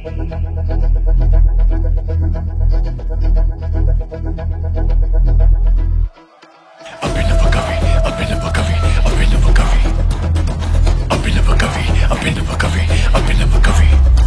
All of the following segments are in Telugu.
అభినవ కవి అభినవ కవి అభినవ కవి అభినవ కవి అభినవ కవి అభినవ కవి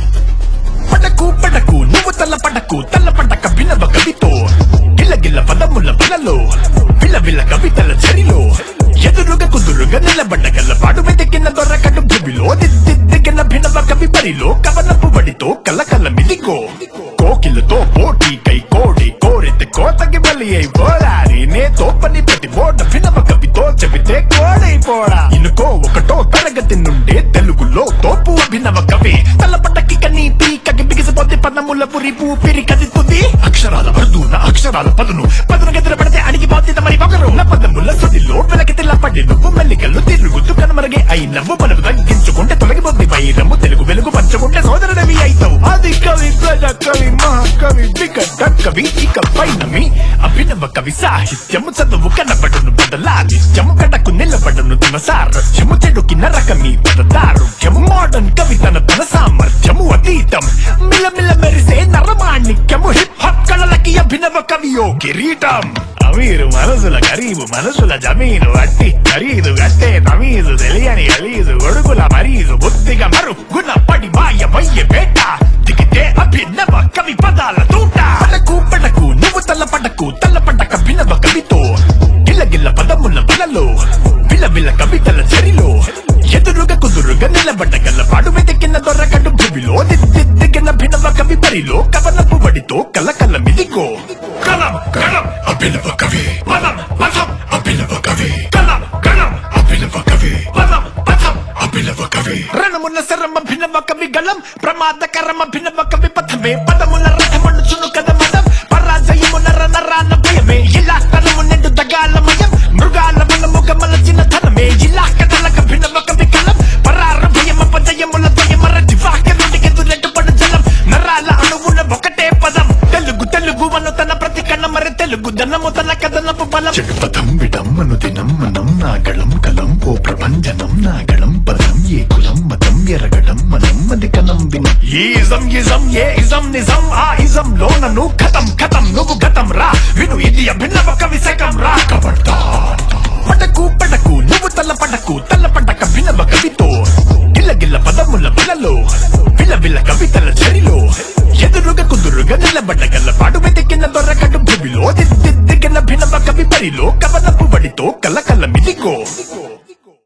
పడకు పడకు నువ్వు తల్ల పడకు తల్ల పడక వినవ కవితో గిల్ల గిల్ల పదముల పలలో విల విల కవితల చరిలో ఎదురుగా కుదురుగా నిలబడ్డ గల్ల పాడు వెతికిన దొరకడు భూమిలో దిద్దిద్దిగిన భినవ కవి బరిలో కవనపు బడితో కల్ల కల్ల మిదిగో కోకిలతో పోటీ కై కోడి కోరితే కోతకి బలి అయి పోరాడి నే తోపని ప్రతి బోట వినవ కవితో చెబితే కోడై పోడా ఇనుకో ఒకటో తరగతి నుండే తెలుగులో తోపు అభినవ కవి తలపటకి కని పీకకి బిగిసిపోతే పదముల పురి పూపిరి కదుతుంది అక్షరాల వరదూన అక్షరాల పదును పదును గదిన పడితే అణిగిపోతే మరి ఒకరు నా పదముల సుదిలో వెలకి తెల్లపడి నువ్వు మెల్లికల్లు తిరుగుతూ కనుమరుగే అయి నవ్వు మనము తగ్గించుకుంటే తొలగిపోద్ది వైరము తెలుగు వెలుగు పంచుకుంటే సోదరుడవి అయితావు అది కవి ప్రజ కవి మహాకవి వికట కవి ఇక పైన మీ అభినవ కవి సాహిత్యము చదువు కనబడును బదలా నిత్యము కడకు నిలబడును తన సారథ్యము చెడుకి నరకమి పదదారుఢ్యము మోడర్న్ కవితన తన సామర్థ్యము అతీతం మిలమిల మెరిసే నరమాణిక్యము హిప్ హాప్ కళలకి అభినవ కవియో కిరీటం అమీరు మనసుల గరీబు మనసుల జమీను అట్టి ఖరీదు గట్టే తమీదు తెలియని అలీదు గొడుగుల మరీదు బుద్ధిగా మరు గుణ పడి మాయమయ్యే పేట దిగితే అభినవ కవి పదాల తూట పడకు పడకు నువ్వు తల్ల పడకు తల్ల పడక భినవ కవితో గిల్ల గిల్ల పదముల బలలో విల విల కవితల చరిలో ఎదురుగా కుదురుగా నిలబడ్డ గల్ల పాడు వెతికిన దొరకడు భూమిలో దిద్దిద్దిగిన భినవ కవి బరిలో కవనపు బడితో కల్ల కల్ల మిదిగో కలం కలం అభినవ కవి పదం పదం అభినవ కవి కలం కలం అభినవ కవి పదం పదం అభినవ కవి రణమున్న శరం అభినవ కవి గళం ప్రమాదకరం అభినవ కవి పథమే పదముల రథమణుచును కథ మదం పరాజయమున రణరాన భయమే ఇలా తనము నిండు దగాలమయం మృగాల మనముగ మలచిన ధనమే ఇలా కథలకు భిన్నవ కవి కలం పరార భయమ పదయముల ద్వయమర దివాక నుండికి దురెట్టు పడు జలం నరాల అణువున ఒకటే పదం తెలుగు తెలుగు అను తన ప్రతి కన్న మరి తెలుగు ధనము తన కథనపు బలం చెడు పదం విడమ్మను దినం మనం నాగళం కలం ఓ ప్రభంజనం నాగళం పదం ఏ కులం మతం ఎరగడం మనం అది కనం వినం ఈజం ఇజం ఏ ఇజం నిజం ఆ ఇజం లో నన్ను కథం కథం నువ్వు గతం రా విను ఇది అభిన్నవ కవి శకం రా కబడ్డా పడకు పడకు నువ్వు తల్ల పడకు తల్ల పడక వినవ కవితో గిల్ల గిల్ల పదముల బలలో విల విల కవితల చరిలో ఎదురుగా కుదురుగా నిలబడ్డ గల్ల పాడు వెతికిన దొరకడు భూమిలో దిద్దిద్దిగిన భినవ కవి బరిలో కవనపు బడితో కల్ల కల్ల మిదిగో